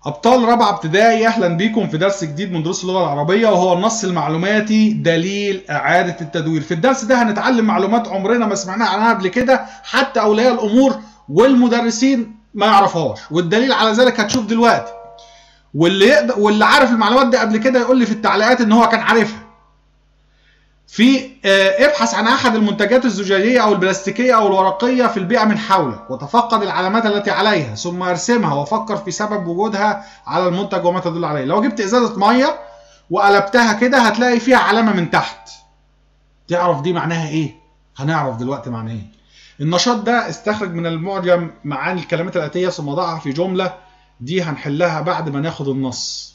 أبطال رابعة ابتدائي أهلا بيكم في درس جديد من دروس اللغة العربية وهو النص المعلوماتي دليل إعادة التدوير. في الدرس ده هنتعلم معلومات عمرنا ما سمعناها عنها قبل كده حتى أولياء الأمور والمدرسين ما يعرفوهاش والدليل على ذلك هتشوف دلوقتي. واللي يقدر واللي عارف المعلومات دي قبل كده يقول لي في التعليقات إن هو كان عارفها. في ابحث عن احد المنتجات الزجاجيه او البلاستيكيه او الورقيه في البيئه من حولك وتفقد العلامات التي عليها ثم ارسمها وفكر في سبب وجودها على المنتج وما تدل عليه لو جبت ازازه ميه وقلبتها كده هتلاقي فيها علامه من تحت تعرف دي معناها ايه هنعرف دلوقتي معناها ايه النشاط ده استخرج من المعجم معاني الكلمات الاتيه ثم ضعها في جمله دي هنحلها بعد ما ناخد النص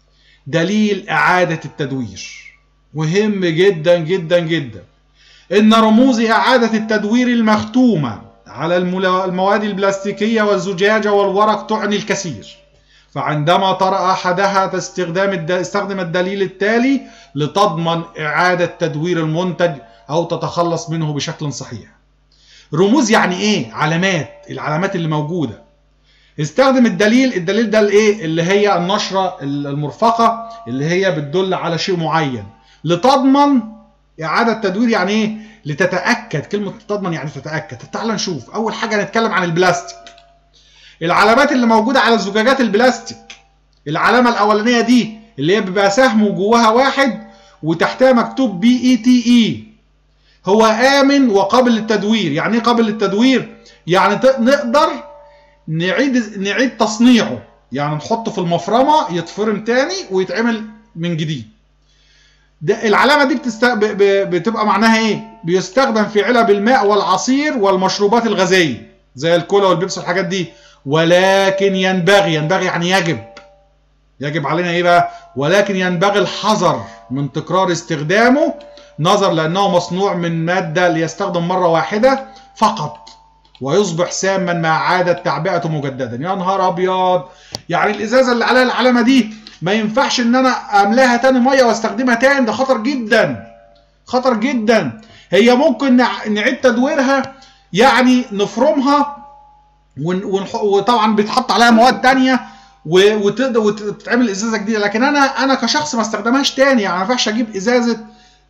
دليل اعاده التدوير مهم جدا جدا جدا ان رموز اعاده التدوير المختومه على المواد البلاستيكيه والزجاجه والورق تعني الكثير فعندما ترى احدها تستخدام استخدم الدليل التالي لتضمن اعاده تدوير المنتج او تتخلص منه بشكل صحيح رموز يعني ايه علامات العلامات اللي موجوده استخدم الدليل الدليل ده الايه اللي هي النشره المرفقه اللي هي بتدل على شيء معين لتضمن اعاده تدوير يعني ايه لتتاكد كلمه تضمن يعني تتاكد تعال نشوف اول حاجه نتكلم عن البلاستيك العلامات اللي موجوده على زجاجات البلاستيك العلامه الاولانيه دي اللي هي بيبقى سهم وجواها واحد وتحتها مكتوب بي اي تي اي هو امن وقابل للتدوير يعني ايه قابل للتدوير يعني نقدر نعيد نعيد تصنيعه يعني نحطه في المفرمه يتفرم تاني ويتعمل من جديد ده العلامه دي بتست... ب... ب... بتبقى معناها ايه بيستخدم في علب الماء والعصير والمشروبات الغازيه زي الكولا والبيبسي والحاجات دي ولكن ينبغي ينبغي يعني يجب يجب علينا ايه بقى ولكن ينبغي الحذر من تكرار استخدامه نظر لانه مصنوع من ماده ليستخدم مره واحده فقط ويصبح ساما مع عاده تعبئته مجددا يا نهار ابيض يعني الازازه اللي عليها العلامه دي ما ينفعش ان انا املاها تاني ميه واستخدمها تاني ده خطر جدا خطر جدا هي ممكن نعيد تدويرها يعني نفرمها وطبعا بيتحط عليها مواد تانية وتقدر وتتعمل ازازه جديده لكن انا انا كشخص ما استخدمهاش تاني يعني ما ينفعش اجيب ازازه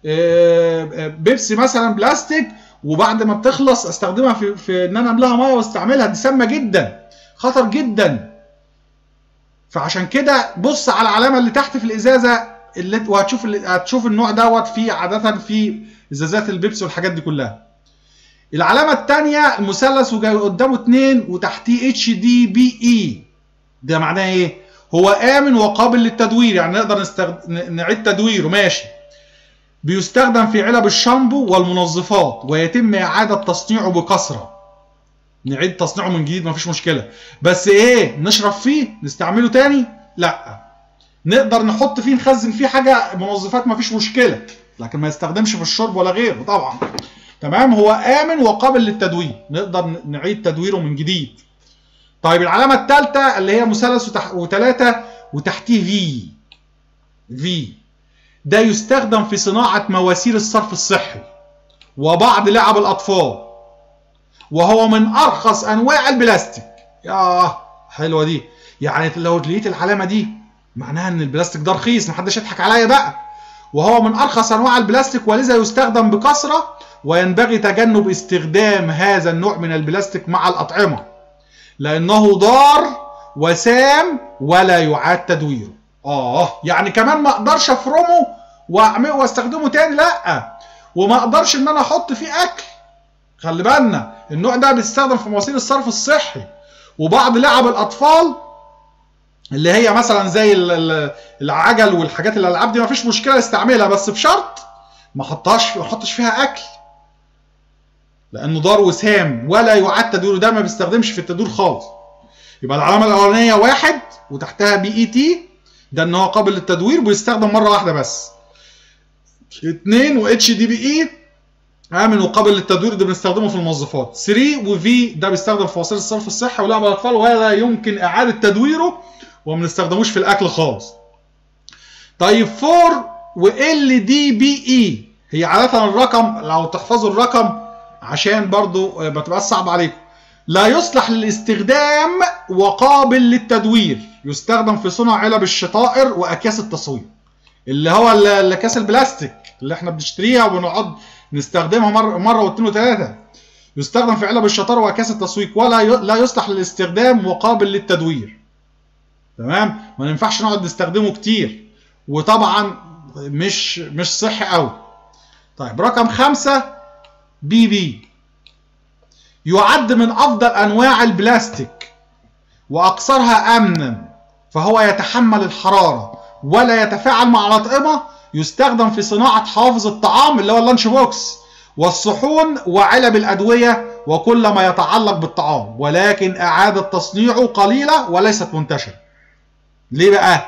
بيبسي مثلا بلاستيك وبعد ما بتخلص استخدمها في, في ان انا املاها ميه واستعملها دي سامه جدا خطر جدا فعشان كده بص على العلامه اللي تحت في الازازه اللي وهتشوف اللي هتشوف النوع دوت فيه عاده في ازازات البيبسي والحاجات دي كلها العلامه الثانيه المثلث وجاي قدامه اتنين وتحتيه اتش دي بي اي ده معناه ايه هو امن وقابل للتدوير يعني نقدر نستخد... نعيد تدويره ماشي بيستخدم في علب الشامبو والمنظفات ويتم اعاده تصنيعه بكثره نعيد تصنيعه من جديد مفيش مشكله بس ايه نشرب فيه نستعمله تاني لا نقدر نحط فيه نخزن فيه حاجه منظفات مفيش مشكله لكن ما يستخدمش في الشرب ولا غيره طبعا تمام هو امن وقابل للتدوير نقدر نعيد تدويره من جديد طيب العلامه الثالثه اللي هي مثلث وتح... وثلاثه وتحتيه في في ده يستخدم في صناعه مواسير الصرف الصحي وبعض لعب الاطفال وهو من ارخص انواع البلاستيك ياه حلوه دي يعني لو لقيت العلامه دي معناها ان البلاستيك ده رخيص محدش يضحك عليا بقى وهو من ارخص انواع البلاستيك ولذا يستخدم بكثره وينبغي تجنب استخدام هذا النوع من البلاستيك مع الاطعمه لانه ضار وسام ولا يعاد تدويره اه يعني كمان ما اقدرش افرمه واعمله واستخدمه تاني لا وما اقدرش ان انا احط فيه اكل خلي بالنا النوع ده بيستخدم في مواسير الصرف الصحي وبعض لعب الاطفال اللي هي مثلا زي العجل والحاجات الالعاب دي مفيش مشكله استعملها بس بشرط ما احطهاش ما احطش فيها اكل لانه ضار وسام ولا يعاد تدويره ده ما بيستخدمش في التدوير خالص يبقى العلامه الاولانيه واحد وتحتها بي اي تي ده ان هو قابل للتدوير بيستخدم مره واحده بس اثنين واتش دي بي اي امن وقابل للتدوير ده بنستخدمه في المنظفات 3 وفي ده بيستخدم في وسائل الصرف الصحي ولعب الاطفال ولا يمكن اعاده تدويره وما بنستخدموش في الاكل خالص طيب 4 وال دي بي اي هي عاده الرقم لو تحفظوا الرقم عشان برضو ما تبقاش صعب عليكم لا يصلح للاستخدام وقابل للتدوير يستخدم في صنع علب الشطائر واكياس التصوير اللي هو ال- الاكياس البلاستيك اللي احنا بنشتريها وبنقعد نستخدمها مره مره واثنين وثلاثه يستخدم في علب الشطائر واكياس التسويق ولا ي... لا يصلح للاستخدام وقابل للتدوير تمام ما ينفعش نقعد نستخدمه كتير وطبعا مش مش صحي قوي طيب رقم خمسة بي بي يعد من افضل انواع البلاستيك واكثرها امنا فهو يتحمل الحراره ولا يتفاعل مع الاطعمه يستخدم في صناعه حافظ الطعام اللي هو اللانش بوكس والصحون وعلب الادويه وكل ما يتعلق بالطعام ولكن اعاده تصنيعه قليله وليست منتشره ليه بقى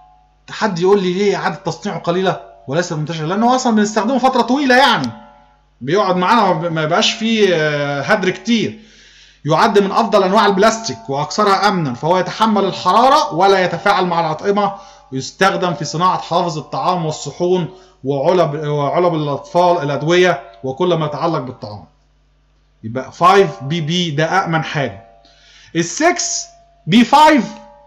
حد يقول لي ليه اعاده تصنيعه قليله وليست منتشره لانه اصلا بنستخدمه فتره طويله يعني بيقعد معانا ما يبقاش فيه آه، هدر كتير يعد من افضل انواع البلاستيك واكثرها امنا فهو يتحمل الحراره ولا يتفاعل مع الاطعمه ويستخدم في صناعه حافظ الطعام والصحون وعلب وعلب الاطفال الادويه وكل ما يتعلق بالطعام يبقى 5 بي بي ده امن حاجه ال 6 بي 5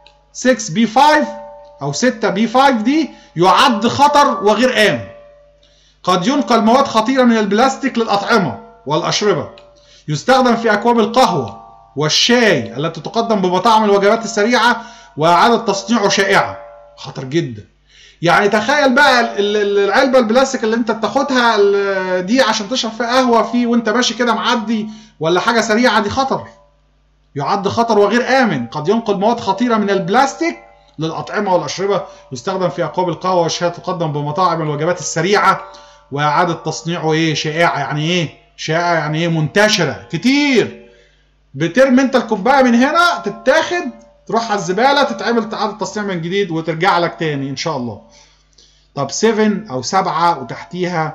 6 بي 5 او 6 بي 5 دي يعد خطر وغير امن قد ينقل مواد خطيره من البلاستيك للاطعمه والاشربه يستخدم في اكواب القهوه والشاي التي تقدم بمطاعم الوجبات السريعه واعاده تصنيعه شائعه خطر جدا يعني تخيل بقى ال- ال- العلبه البلاستيك اللي انت بتاخدها ال- دي عشان تشرب فيها قهوه فيه وانت ماشي كده معدي ولا حاجه سريعه دي خطر يعد خطر وغير امن قد ينقل مواد خطيره من البلاستيك للاطعمه والاشربه يستخدم في اكواب القهوه والشاي تقدم بمطاعم الوجبات السريعه واعاده تصنيعه ايه شائعه يعني ايه شائعه يعني ايه منتشره كتير بترمي انت الكوبايه من هنا تتاخد تروح على الزباله تتعمل اعاده تصنيع من جديد وترجع لك تاني ان شاء الله طب 7 او 7 وتحتيها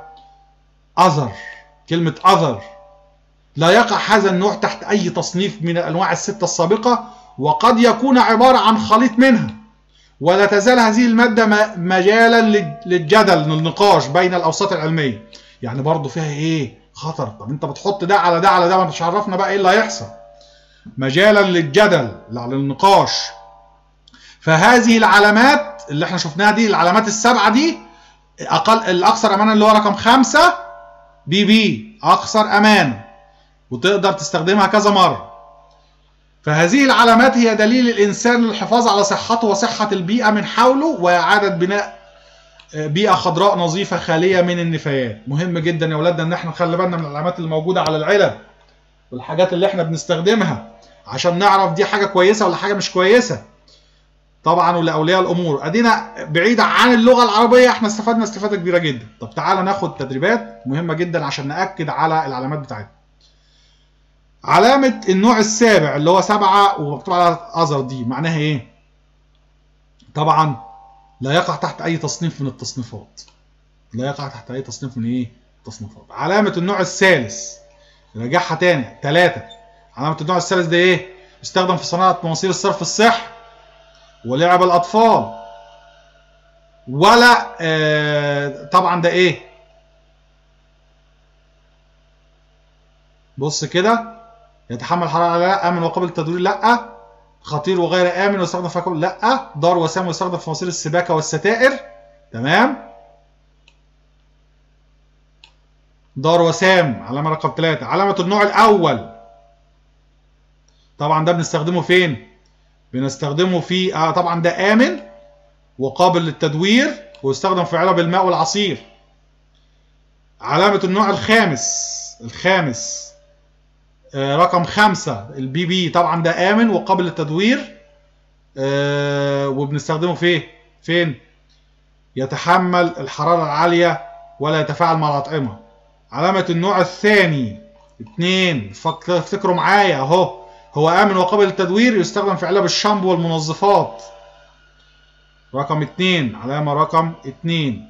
اذر كلمه اذر لا يقع هذا النوع تحت اي تصنيف من الانواع السته السابقه وقد يكون عباره عن خليط منها ولا تزال هذه الماده م- مجالا لل- للجدل للنقاش بين الاوساط العلميه يعني برضو فيها ايه خطر طب انت بتحط ده على ده على ده ما انتش عرفنا بقى ايه اللي هيحصل مجالا للجدل للنقاش فهذه العلامات اللي احنا شفناها دي العلامات السبعه دي اقل الاكثر امانا اللي هو رقم خمسة بي بي اكثر امان وتقدر تستخدمها كذا مره فهذه العلامات هي دليل الانسان للحفاظ على صحته وصحه البيئه من حوله واعاده بناء بيئه خضراء نظيفه خاليه من النفايات مهم جدا يا اولادنا ان احنا نخلي بالنا من العلامات اللي موجوده على العلب والحاجات اللي احنا بنستخدمها عشان نعرف دي حاجه كويسه ولا حاجه مش كويسه طبعا ولاولياء الامور ادينا بعيدا عن اللغه العربيه احنا استفدنا استفاده كبيره جدا طب تعالى ناخد تدريبات مهمه جدا عشان ناكد على العلامات بتاعتنا علامه النوع السابع اللي هو سبعه ومكتوب على اذر دي معناها ايه طبعا لا يقع تحت اي تصنيف من التصنيفات لا يقع تحت اي تصنيف من ايه تصنيفات علامه النوع الثالث راجعها تاني ثلاثة علامة النوع الثالث ده ايه؟ يستخدم في صناعة مواسير الصرف الصحي ولعب الأطفال ولا آه طبعا ده ايه؟ بص كده يتحمل حرارة لا آمن وقابل للتدوير لا خطير وغير آمن ويستخدم في أكل لا ضار وسام ويستخدم في مواسير السباكة والستائر تمام دار وسام علامة رقم ثلاثة علامة النوع الأول طبعا ده بنستخدمه فين؟ بنستخدمه في آه طبعا ده آمن وقابل للتدوير ويستخدم في علب الماء والعصير علامة النوع الخامس الخامس آه رقم خمسة البي بي طبعا ده آمن وقابل للتدوير آه وبنستخدمه فين؟ فين؟ يتحمل الحرارة العالية ولا يتفاعل مع الأطعمة علامة النوع الثاني اتنين فك- افتكروا معايا اهو هو آمن وقابل للتدوير يستخدم في علب الشامبو والمنظفات رقم اتنين علامة رقم اتنين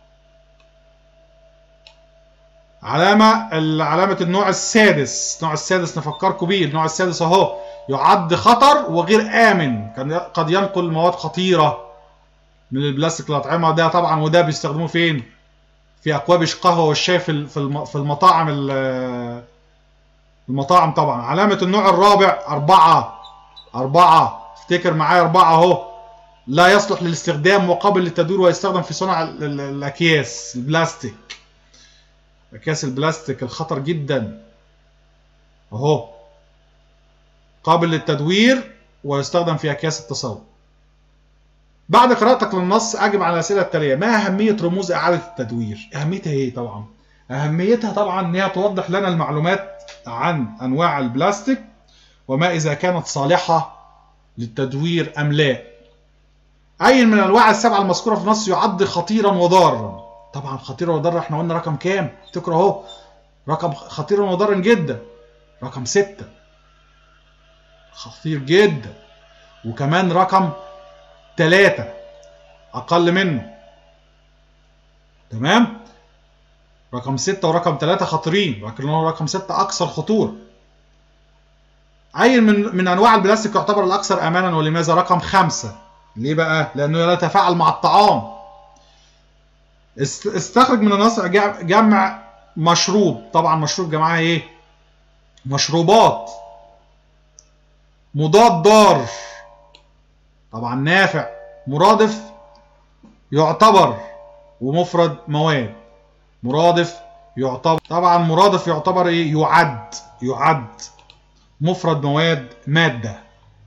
علامة علامة النوع السادس النوع السادس نفكركم بيه النوع السادس اهو يعد خطر وغير آمن كان قد ينقل مواد خطيرة من البلاستيك للأطعمة ده طبعا وده بيستخدموه فين؟ في اكواب القهوه والشاي في الم- في الم- في المطاعم ال- المطاعم طبعا علامة النوع الرابع أربعة أربعة افتكر معايا أربعة أهو لا يصلح للاستخدام وقابل للتدوير ويستخدم في صنع ال- ال- الأكياس البلاستيك أكياس البلاستيك الخطر جدا أهو قابل للتدوير ويستخدم في أكياس التصور بعد قراءتك للنص أجب على الأسئلة التالية ما أهمية رموز إعادة التدوير؟ أهميتها إيه طبعا؟ أهميتها طبعا إن هي توضح لنا المعلومات عن أنواع البلاستيك وما إذا كانت صالحة للتدوير أم لا أي من الأنواع السبعة المذكورة في النص يعد خطيرا وضارا طبعا خطيرا وضارا احنا قلنا رقم كام؟ افتكروا أهو رقم خطيرا وضارا جدا رقم ستة خطير جدا وكمان رقم ثلاثة أقل منه تمام رقم ستة ورقم ثلاثة خطيرين لكن هو رقم ستة أكثر خطورة أي من من أنواع البلاستيك يعتبر الأكثر أمانا ولماذا رقم خمسة ليه بقى؟ لأنه لا يتفاعل مع الطعام است- استخرج من النص جا- جمع مشروب طبعا مشروب جماعة إيه؟ مشروبات مضاد ضار طبعا نافع مرادف يعتبر ومفرد مواد مرادف يعتبر طبعا مرادف يعتبر ايه يعد يعد مفرد مواد مادة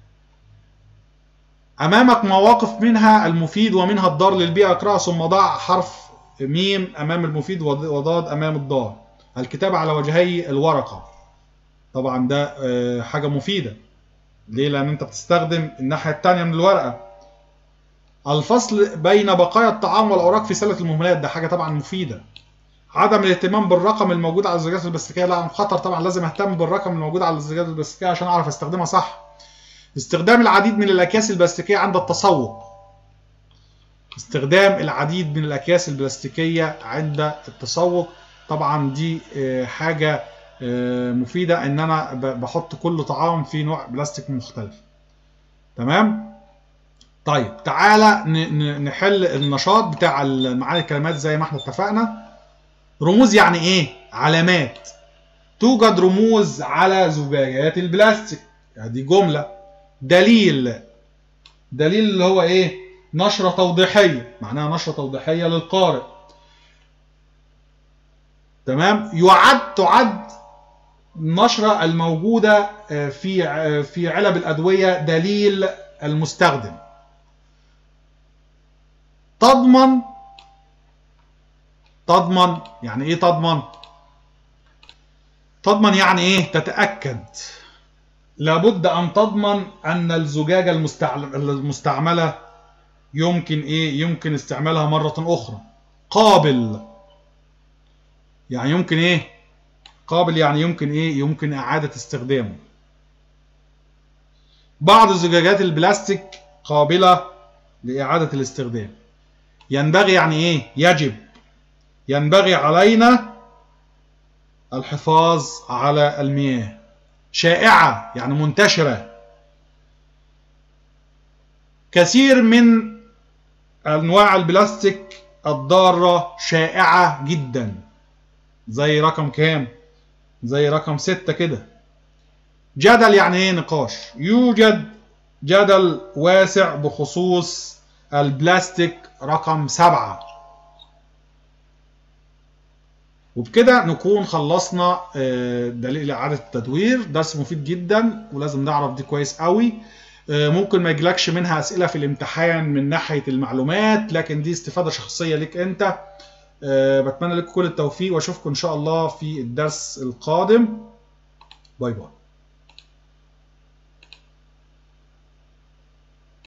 أمامك مواقف منها المفيد ومنها الضار للبيئة اقرأها ثم ضع حرف ميم أمام المفيد وض- وضاد أمام الضار الكتابة على وجهي الورقة طبعا ده آه، حاجة مفيدة ليه؟ لأن أنت بتستخدم الناحية التانية من الورقة. الفصل بين بقايا الطعام والأوراق في سلة المهملات ده حاجة طبعا مفيدة. عدم الاهتمام بالرقم الموجود على الزجاجات البلاستيكية لا خطر طبعا لازم اهتم بالرقم الموجود على الزجاجات البلاستيكية عشان أعرف استخدمها صح. استخدام العديد من الأكياس البلاستيكية عند التسوق. استخدام العديد من الأكياس البلاستيكية عند التسوق طبعا دي آه، حاجة آه، مفيدة إن أنا ب- بحط كل طعام في نوع بلاستيك مختلف. تمام؟ طيب تعالى ن- ن- نحل النشاط بتاع معاني الكلمات زي ما احنا اتفقنا. رموز يعني ايه؟ علامات. توجد رموز على زجاجات البلاستيك. يعني دي جملة. دليل. دليل اللي هو ايه؟ نشرة توضيحية، معناها نشرة توضيحية للقارئ. تمام؟ يعد تعد النشرة الموجودة آه، في آه، في علب الأدوية دليل المستخدم. تضمن تضمن يعني ايه تضمن؟ تضمن يعني ايه؟ تتأكد. لابد أن تضمن أن الزجاجة المستعل- المستعملة يمكن ايه؟ يمكن استعمالها مرة أخرى. قابل يعني يمكن ايه؟ قابل يعني يمكن ايه يمكن اعاده استخدامه بعض زجاجات البلاستيك قابله لاعاده الاستخدام ينبغي يعني ايه يجب ينبغي علينا الحفاظ على المياه شائعه يعني منتشره كثير من انواع البلاستيك الضاره شائعه جدا زي رقم كام زي رقم ستة كده جدل يعني ايه نقاش يوجد جدل واسع بخصوص البلاستيك رقم سبعة وبكده نكون خلصنا آه، دليل إعادة التدوير درس مفيد جدا ولازم نعرف دي كويس قوي آه، ممكن ما يجيلكش منها أسئلة في الامتحان من ناحية المعلومات لكن دي استفادة شخصية ليك أنت آه، بتمنى لكم كل التوفيق واشوفكم ان شاء الله في الدرس القادم باي باي